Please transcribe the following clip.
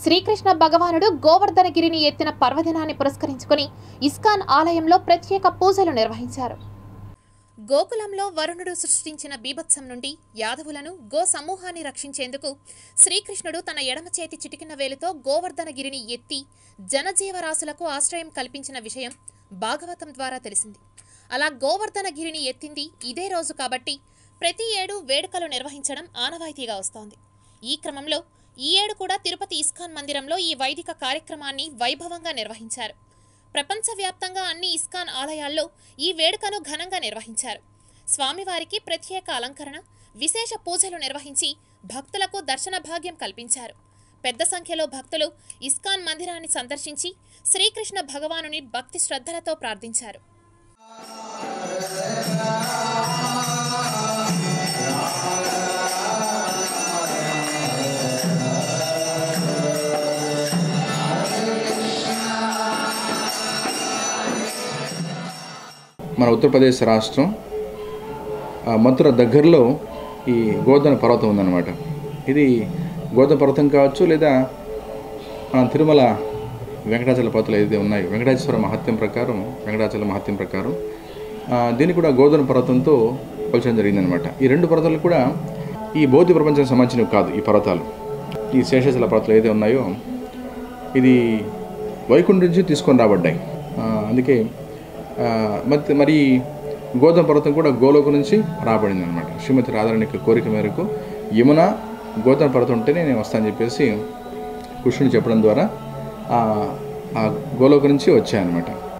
శ్రీకృష్ణ భగవానుడు గోవర్ధనగిరిని ఎత్తిన పర్వదినాన్ని పురస్కరించుకుని ఇస్కాన్ ఆలయంలో ప్రత్యేక పూజలు నిర్వహించారు గోకులంలో వరుణుడు సృష్టించిన బీభత్సం నుండి యాదవులను గో సమూహాన్ని రక్షించేందుకు శ్రీకృష్ణుడు తన ఎడమ చేతి చిటికిన వేలుతో గోవర్ధనగిరిని ఎత్తి జనజీవరాశులకు ఆశ్రయం కల్పించిన విషయం భాగవతం ద్వారా తెలిసింది అలా గోవర్ధనగిరిని ఎత్తింది ఇదే రోజు కాబట్టి ప్రతి ఏడు వేడుకలు నిర్వహించడం ఆనవాయితీగా వస్తోంది ఈ క్రమంలో ఈ ఏడు కూడా తిరుపతి ఇస్కాన్ మందిరంలో ఈ వైదిక కార్యక్రమాన్ని వైభవంగా నిర్వహించారు ప్రపంచవ్యాప్తంగా అన్ని ఇస్కాన్ ఆలయాల్లో ఈ వేడుకను ఘనంగా నిర్వహించారు స్వామివారికి ప్రత్యేక అలంకరణ విశేష పూజలు నిర్వహించి భక్తులకు దర్శన భాగ్యం కల్పించారు పెద్ద సంఖ్యలో భక్తులు ఇస్కాన్ మందిరాన్ని సందర్శించి శ్రీకృష్ణ భగవానుని భక్తి శ్రద్ధలతో ప్రార్థించారు మన ఉత్తరప్రదేశ్ రాష్ట్రం ఆ, మథుర దగ్గరలో ఈ గోధన పర్వతం ఉందన్నమాట ఇది గోధన పర్వతం కావచ్చు లేదా మన తిరుమల వెంకటాచల పర్వతాలు ఏదైతే ఉన్నాయో వెంకటేశ్వర మహత్యం ప్రకారం వెంకటాచల మహత్యం ప్రకారం ఆ, దీన్ని కూడా గోధన పర్వతంతో పోల్చడం జరిగిందనమాట ఈ రెండు పర్వతాలు కూడా ఈ భౌతిక ప్రపంచానికి సంబంధించినవి కాదు ఈ పర్వతాలు ఈ శేషాచల పర్వతాలు ఏదైతే ఉన్నాయో ఇది వైకుంఠం నుంచి తీసుకొని రాబడ్డాయి ఆ, అందుకే ఆ, మరి మరి గోధుమ పర్వతం కూడా గోలోక నుంచి రాబడింది అనమాట శ్రీమతి రాధారాణి యొక్క కోరిక మేరకు యమున గోధుమ పర్వతం ఉంటేనే నేను వస్తానని చెప్పేసి కృష్ణుడు చెప్పడం ద్వారా ఆ- ఆ గోలోక నుంచి వచ్చాయన్నమాట